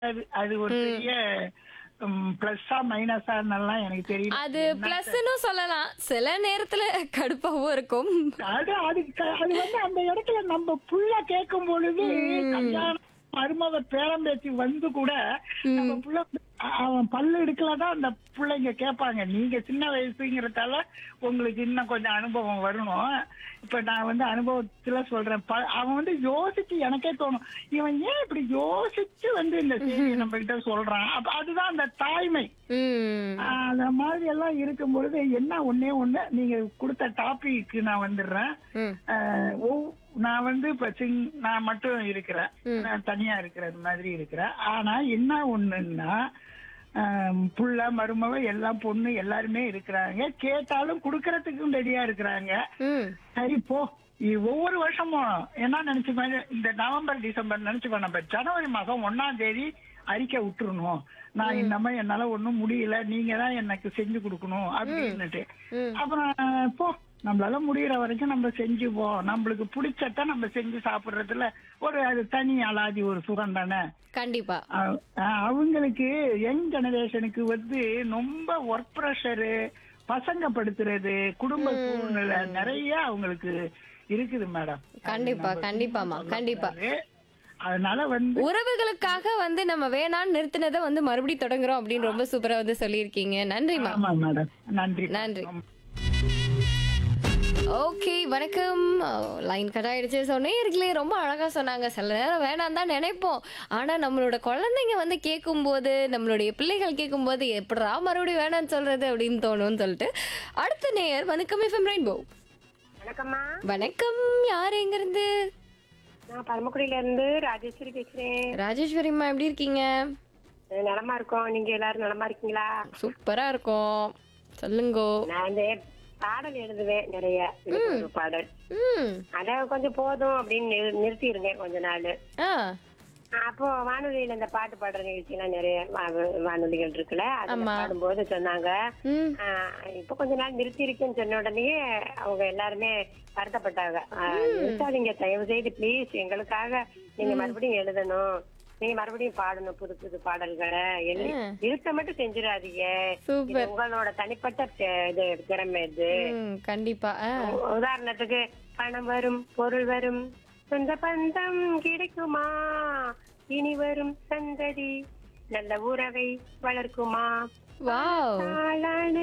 அது அது ஒரு பெரிய பிளஸ்ஸா மைனஸான்னெல்லாம் எனக்கு தெரியல அது பிளஸ்ன்னு சொல்லலாம் சில நேரத்துல கடுப்பாவும் இருக்கும் அது அது க- அது வந்து அந்த இடத்துல நம்ம புள்ள கேட்கும் பொழுது கல்யாணம் மருமக பேரம்பேத்தி வந்து கூட நம்ம புள்ள அ- அவன் பல்லு எடுக்கலதான் அந்த பிள்ளைங்க கேட்பாங்க நீங்க சின்ன வயசுங்கிறதால உங்களுக்கு இன்னும் கொஞ்சம் அனுபவம் வரணும் இப்ப நான் வந்து அனுபவத்துல சொல்றேன் ப- அவன் வந்து யோசிச்சு எனக்கே தோணும் இவன் ஏன் இப்படி யோசிச்சு வந்து இந்த செய்தியை நம்ம கிட்ட சொல்றான் அப்ப அதுதான் அந்த தாய்மை ம் ஆஹ் அந்த மாதிரி எல்லாம் இருக்கும் பொழுது என்ன ஒண்ணே ஒண்ணு நீங்க கொடுத்த டாபிக்கு நான் வந்துடுறேன் ம் ஆஹ் ஒவ்- நான் வந்து இப்ப சிங் நான் மட்டும் இருக்கிறேன் நான் தனியா இருக்கிறது மாதிரி இருக்கிறேன் ஆனா என்ன ஒண்ணுன்னா ஆஹ் புள்ள மருமவ எல்லாம் பொண்ணு எல்லாருமே இருக்கிறாங்க கேட்டாலும் குடுக்கறதுக்கும் ரெடியா இருக்கிறாங்க ம் சரி போ இ- ஒவ்வொரு வருஷமும் என்ன நினைச்சுப்பேன் இந்த நவம்பர் டிசம்பர் நினைச்சுப்பேன் நம்ம ஜனவரி மாசம் ஒன்னாம் தேதி அறிக்கை விட்டுறணும் நான் இந்த மாதிரி என்னால ஒண்ணும் முடியல நீங்க தான் எனக்கு செஞ்சு கொடுக்கணும் அப்படின்னுட்டு ம். அப்புறம் போ நம்மளால முடியற வரைக்கும் நம்ம செஞ்சுப்போம் நம்மளுக்கு பிடிச்சத நம்ம செஞ்சு சாப்பிடுறதுல ஒரு அது தனி அலாதி ஒரு சுகம் தானே கண்டிப்பா அஹ் அஹ் அவங்களுக்கு யங் ஜெனரேஷனுக்கு வந்து ரொம்ப ஒர்க் ப்ரெஷரு பசங்க படுத்துறது குடும்ப சூழ்நிலை நிறைய அவங்களுக்கு இருக்குது மேடம் கண்டிப்பா கண்டிப்பாமா கண்டிப்பா அதனால வந்து உறவுகளுக்காக வந்து நம்ம வேணான்னு நிறுத்தினதை வந்து மறுபடியும் தொடங்குறோம் அப்படின்னு ரொம்ப சூப்பரா வந்து சொல்லியிருக்கீங்க நன்றிமா ஆமா மேடம் நன்றி நன்றி. ஓகே வணக்கம் லைன் கட் ஆயிடுச்சு சொன்னேர்களே ரொம்ப அழகா சொன்னாங்க சில நேரம் வேணாம் தான் நினைப்போம் ஆனா நம்மளோட குழந்தைங்க வந்து கேட்கும்போது நம்மளுடைய பிள்ளைகள் கேட்கும்போது எப்படா மறுபடியும் வேணாம்னு சொல்றது அப்படின்னு தோணும்னு சொல்லிட்டு அடுத்த நேயர் வணக்கம் எஃப்எம் ரெயின்போ வணக்கம்மா வணக்கம் யார் எங்க இருந்து நான் பரமக்குடியில இருந்து ராஜேஸ்வரி பேசுறேன் ராஜேஸ்வரிம்மா எப்படி இருக்கீங்க அஹ் நலமா இருக்கோம் நீங்க எல்லாரும் நலமா இருக்கீங்களா சூப்பரா இருக்கும் சொல்லுங்கோ நான் இந்த பாடல் எழுதுவேன் நிறைய எனக்கு ஒரு பாடல் ம் அத கொஞ்சம் போதும் அப்படின்னு நிறு- நிறுத்தியிருந்தேன் கொஞ்ச நாள் ஆ அப்போ வானொலியில இந்த பாட்டு பாடுற நிகழ்ச்சி எல்லாம் நிறைய வா- வானொலிகள் இருக்குல்ல அதுல பாடும்போது சொன்னாங்க ம் ஆஹ் இப்ப கொஞ்ச நாள் நிறுத்தி இருக்கேன்னு சொன்ன உடனே அவங்க எல்லாருமே வருத்தப்பட்டாங்க ஆஹ் நிறுத்தாதீங்க தயவு செய்து ப்ளீஸ் எங்களுக்காக நீங்க மறுபடியும் எழுதணும் நீங்க மறுபடியும் பாடணும் புது புது பாடல்களை எழு- நிறுத்த மட்டும் செஞ்சிடாதீங்க சூப்பர் இது உங்களோட தனிப்பட்ட தி- இது திறமை இது ம் கண்டிப்பா ஆ உ- உதாரணத்துக்கு பணம் வரும் பொருள் வரும் சொந்த பந்தம் கிடைக்குமா இனி வரும் சந்ததி நல்ல உறவை வளர்க்குமா வாவ் தாளான